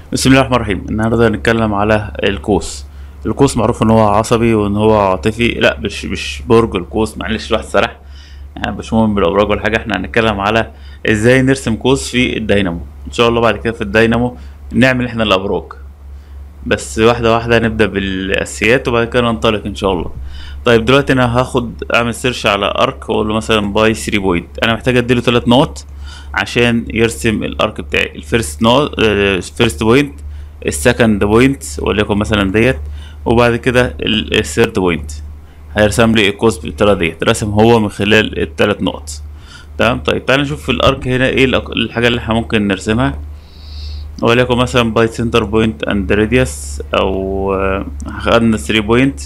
بسم الله الرحمن الرحيم النهارده هنتكلم على القوس القوس معروف ان هو عصبي وان هو عاطفي لا مش مش برج القوس معلش الواحد سرح احنا مش مهم بالابراج ولا حاجه احنا هنتكلم على ازاي نرسم قوس في الدينامو ان شاء الله بعد كده في الدينامو نعمل احنا الابراج بس واحده واحده نبدا بالاساسيات وبعد كده ننطلق ان شاء الله طيب دلوقتي انا هاخد اعمل سيرش على ارك واقول له مثلا باي 3 بوينت انا محتاج اديله ثلاث نقط عشان يرسم الارك بتاعي الفيرست نوت الفيرست بوينت السكند بوينت وليكن مثلا ديت وبعد كده الثيرد بوينت هيرسم لي القوس بالطريقه ديت رسم هو من خلال الثلاث نقط تمام طيب تعالى نشوف في الارك هنا ايه الأق- الحاجه اللي احنا ممكن نرسمها وليكن مثلا باي سنتر بوينت اند راديوس او آه، خدنا 3 بوينت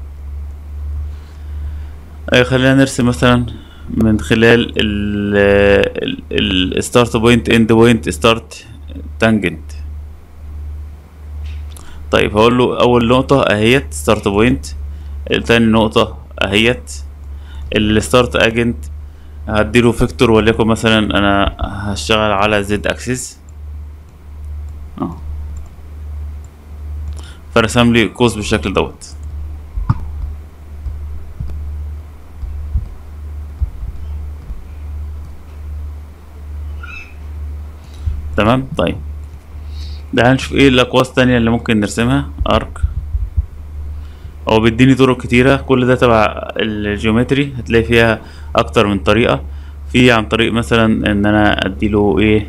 أي خلينا نرسم مثلا من خلال ال الستارت بوينت اند بوينت ستارت تانجنت طيب هقول له اول نقطة اهيت ستارت بوينت تاني نقطة اهيت الستارت اجنت هديله فيكتور وليكن مثلا انا هشتغل على زد اكسس اه فرسم لي قوس بالشكل دوت تمام طيب ده هنشوف ايه الاقواس التانية اللي ممكن نرسمها ارك هو بيديني طرق كتيرة كل ده تبع الجيومتري هتلاقي فيها اكتر من طريقة في عن طريق مثلا ان انا اديله ايه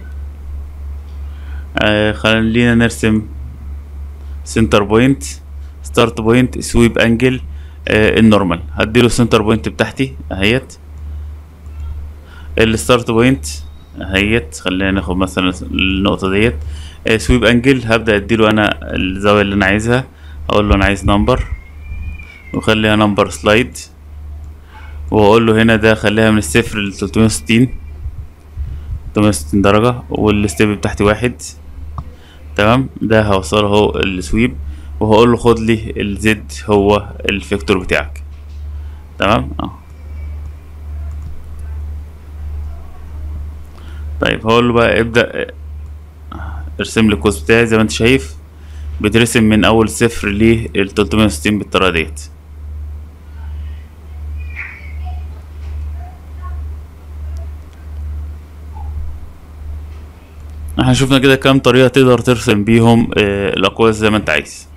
آه خلينا نرسم سنتر بوينت ستارت بوينت سويب انجل آه النورمال هديله السنتر بوينت بتاعتي اهيت الستارت بوينت اهيت خلينا ناخد مثلا النقطة ديت آه سويب انجل هبدأ اديله انا الزاوية اللي انا عايزها اقول له انا عايز نمبر وخليها نمبر سلايد واقول له هنا ده خليها من الصفر ل 360 360 درجة والستيب بتاعتي واحد تمام ده هوصله اهو السويب وهقول له خد لي الزد هو الفيكتور بتاعك تمام اه طيب هقول له بقى ابدأ ارسم لي القوس بتاعي زي ما انت شايف بيترسم من اول صفر لل 360 بالطريقة ديت احنا شفنا كده كام طريقة تقدر ترسم بيهم آه، الأقواس زي ما انت عايز